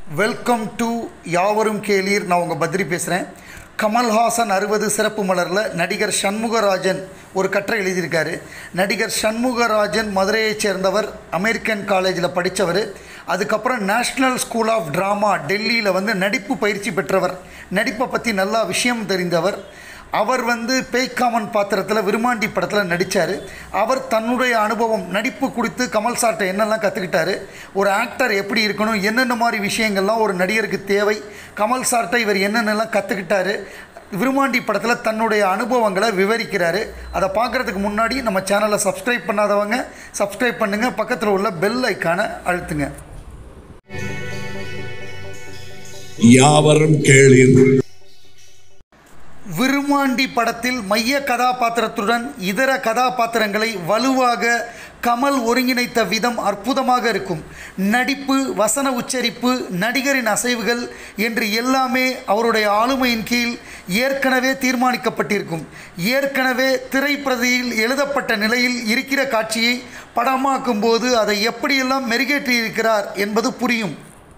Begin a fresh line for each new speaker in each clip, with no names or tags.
welcome to யாவரும் கேளீர் நான் உங்கள் பத்ரி பேசுகிறேன் கமல்ஹாசன் அறுபது சிறப்பு மலரில் நடிகர் சண்முகராஜன் ஒரு கட்டுரை எழுதியிருக்காரு நடிகர் சண்முகராஜன் மதுரையைச் சேர்ந்தவர் அமெரிக்கன் காலேஜில் படித்தவர் அதுக்கப்புறம் நேஷ்னல் ஸ்கூல் ஆஃப் ட்ராமா டெல்லியில் வந்து நடிப்பு பயிற்சி பெற்றவர் நடிப்பை பற்றி நல்லா விஷயம் தெரிந்தவர் அவர் வந்து பேய்காமன் பாத்திரத்தில் விருமாண்டி படத்தில் நடித்தார் அவர் தன்னுடைய அனுபவம் நடிப்பு குறித்து கமல் சார்ட்ட என்னெல்லாம் கற்றுக்கிட்டாரு ஒரு ஆக்டர் எப்படி இருக்கணும் என்னென்ன மாதிரி விஷயங்கள்லாம் ஒரு நடிகருக்கு தேவை கமல் சார்ட்ட இவர் என்னென்னலாம் கற்றுக்கிட்டாரு விருமாண்டி படத்தில் தன்னுடைய அனுபவங்களை விவரிக்கிறாரு அதை பார்க்குறதுக்கு முன்னாடி நம்ம சேனலை சப்ஸ்கிரைப் பண்ணாதவங்க சப்ஸ்கிரைப் பண்ணுங்கள் பக்கத்தில் உள்ள பெல் ஐக்கானை அழுத்துங்க
யாவரும் கேளீர்
விருமாண்டி படத்தில் மைய கதாபாத்திரத்துடன் இதர கதாபாத்திரங்களை வலுவாக கமல் ஒருங்கிணைத்த விதம் அற்புதமாக இருக்கும் நடிப்பு வசன உச்சரிப்பு நடிகரின் அசைவுகள் என்று எல்லாமே அவருடைய ஆளுமையின் கீழ் ஏற்கனவே தீர்மானிக்கப்பட்டிருக்கும் ஏற்கனவே திரைப்பிரதியில் எழுதப்பட்ட நிலையில் இருக்கிற காட்சியை படமாக்கும் போது அதை எப்படியெல்லாம் மெருகேற்றியிருக்கிறார் என்பது புரியும்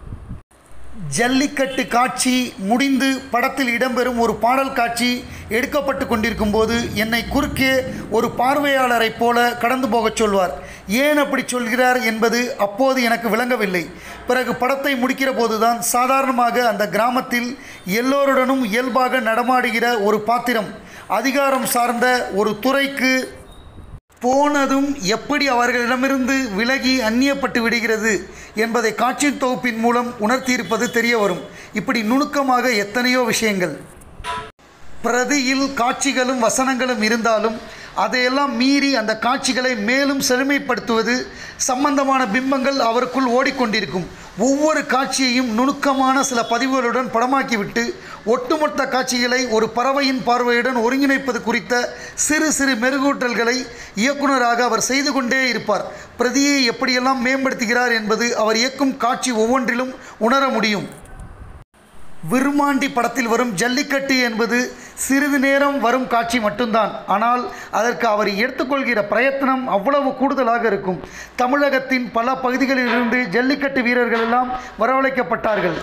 ஜல்லிக்கட்டு காட்சி முடிந்து படத்தில் இடம்பெறும் ஒரு பாடல் காட்சி எடுக்கப்பட்டு கொண்டிருக்கும் போது என்னை குறுக்கே ஒரு பார்வையாளரைப் போல கடந்து போகச் சொல்வார் ஏன் அப்படி சொல்கிறார் என்பது அப்போது எனக்கு விளங்கவில்லை பிறகு படத்தை முடிக்கிற போதுதான் சாதாரணமாக அந்த கிராமத்தில் எல்லோருடனும் இயல்பாக நடமாடுகிற ஒரு பாத்திரம் அதிகாரம் சார்ந்த ஒரு துறைக்கு போனதும் எப்படி அவர்களிடமிருந்து விலகி அந்நியப்பட்டு விடுகிறது என்பதை காட்சி தொகுப்பின் மூலம் உணர்த்தியிருப்பது தெரிய வரும் இப்படி நுணுக்கமாக எத்தனையோ விஷயங்கள் பிரதியில் காட்சிகளும் வசனங்களும் இருந்தாலும் அதையெல்லாம் மீறி அந்த காட்சிகளை மேலும் செழுமைப்படுத்துவது சம்பந்தமான பிம்பங்கள் அவருக்குள் ஓடிக்கொண்டிருக்கும் ஒவ்வொரு காட்சியையும் நுணுக்கமான சில பதிவுகளுடன் படமாக்கிவிட்டு ஒட்டுமொத்த காட்சிகளை ஒரு பறவையின் பார்வையுடன் ஒருங்கிணைப்பது குறித்த சிறு சிறு மெருகூட்டல்களை இயக்குனராக அவர் செய்து கொண்டே இருப்பார் பிரதியை எப்படியெல்லாம் மேம்படுத்துகிறார் என்பது அவர் இயக்கும் காட்சி ஒவ்வொன்றிலும் உணர முடியும் விருமாண்டி படத்தில் வரும் ஜல்லிக்கட்டு என்பது சிறிது நேரம் வரும் காட்சி மட்டும்தான் ஆனால் அதற்கு அவர் எடுத்துக்கொள்கிற பிரயத்தனம் அவ்வளவு கூடுதலாக இருக்கும் தமிழகத்தின் பல பகுதிகளிலிருந்து ஜல்லிக்கட்டு வீரர்கள் எல்லாம் வரவழைக்கப்பட்டார்கள்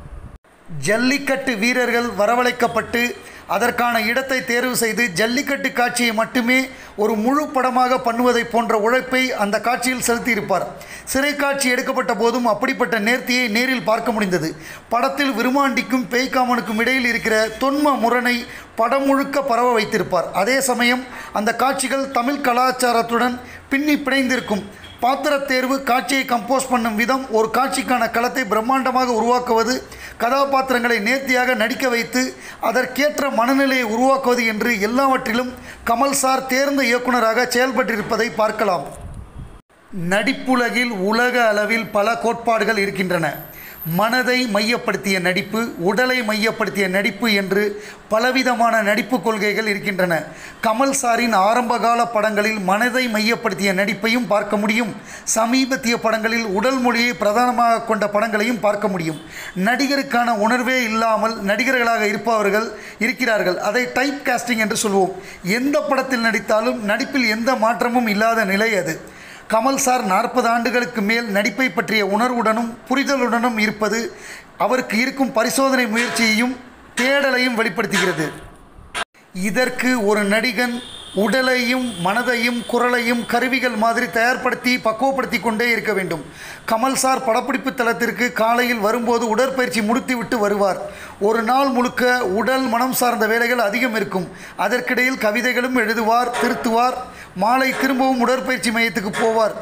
ஜல்லிக்கட்டு வீரர்கள் வரவழைக்கப்பட்டு அதற்கான இடத்தை தேர்வு செய்து ஜல்லிக்கட்டு காட்சியை மட்டுமே ஒரு முழு படமாக பண்ணுவதை போன்ற உழைப்பை அந்த காட்சியில் செலுத்தியிருப்பார் சிறை காட்சி எடுக்கப்பட்ட போதும் அப்படிப்பட்ட நேர்த்தியை நேரில் பார்க்க முடிந்தது படத்தில் விருமாண்டிக்கும் பேய்காமனுக்கும் இடையில் இருக்கிற தொன்ம முரணை படம் முழுக்க பரவ வைத்திருப்பார் அதே சமயம் அந்த காட்சிகள் தமிழ் கலாச்சாரத்துடன் பின்னி பிணைந்திருக்கும் பாத்திர தேர்வு காட்சியை கம்போஸ் பண்ணும் விதம் ஒரு காட்சிக்கான களத்தை பிரம்மாண்டமாக உருவாக்குவது கதாபாத்திரங்களை நேர்த்தியாக நடிக்க வைத்து அதற்கேற்ற மனநிலையை உருவாக்குவது என்று எல்லாவற்றிலும் கமல் சார் தேர்ந்த இயக்குனராக செயல்பட்டிருப்பதை பார்க்கலாம் நடிப்புலகில் உலக அளவில் பல கோட்பாடுகள் இருக்கின்றன மனதை மையப்படுத்திய நடிப்பு உடலை மையப்படுத்திய நடிப்பு என்று பலவிதமான நடிப்பு கொள்கைகள் இருக்கின்றன கமல் சாரின் ஆரம்பகால படங்களில் மனதை மையப்படுத்திய நடிப்பையும் பார்க்க முடியும் சமீபத்திய படங்களில் உடல் மொழியை பிரதானமாக கொண்ட படங்களையும் பார்க்க முடியும் நடிகருக்கான உணர்வே இல்லாமல் நடிகர்களாக இருப்பவர்கள் இருக்கிறார்கள் அதை டைப் காஸ்டிங் என்று சொல்வோம் எந்த படத்தில் நடித்தாலும் நடிப்பில் எந்த மாற்றமும் இல்லாத நிலை அது கமல் சார் நாற்பது ஆண்டுகளுக்கு மேல் நடிப்பை பற்றிய உணர்வுடனும் புரிதலுடனும் இருப்பது அவருக்கு இருக்கும் பரிசோதனை முயற்சியையும் தேடலையும் வெளிப்படுத்துகிறது இதற்கு ஒரு நடிகன் உடலையும் மனதையும் குரலையும் கருவிகள் மாதிரி தயார்படுத்தி பக்குவப்படுத்தி கொண்டே இருக்க வேண்டும் கமல் சார் படப்பிடிப்பு தளத்திற்கு காலையில் வரும்போது உடற்பயிற்சி முடித்துவிட்டு வருவார் ஒரு நாள் முழுக்க உடல் மனம் சார்ந்த வேலைகள் அதிகம் இருக்கும் அதற்கிடையில் கவிதைகளும் எழுதுவார் திருத்துவார் மாலை திரும்பவும் உடற்பயிற்சி மையத்துக்கு போவார்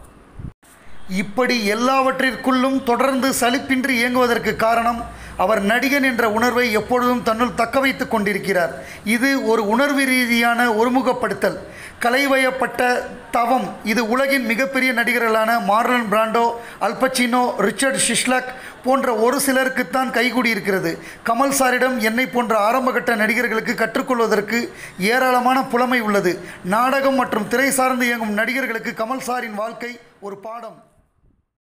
இப்படி எல்லாவற்றிற்குள்ளும் தொடர்ந்து சலிப்பின்றி இயங்குவதற்கு காரணம் அவர் நடிகன் என்ற உணர்வை எப்பொழுதும் தன்னுள் தக்க வைத்துக் கொண்டிருக்கிறார் இது ஒரு உணர்வு ரீதியான ஒருமுகப்படுத்தல் கலைவயப்பட்ட தவம் இது உலகின் மிகப்பெரிய நடிகர்களான மார்லன் பிராண்டோ அல்பச்சினோ ரிச்சர்ட் ஷிஷ்லக் போன்ற ஒரு சிலருக்குத்தான் கைகூடியிருக்கிறது கமல் சாரிடம் என்னை போன்ற ஆரம்பகட்ட நடிகர்களுக்கு கற்றுக்கொள்வதற்கு ஏராளமான புலமை உள்ளது நாடகம் மற்றும் திரை சார்ந்து இயங்கும் நடிகர்களுக்கு கமல் சாரின் வாழ்க்கை ஒரு பாடம்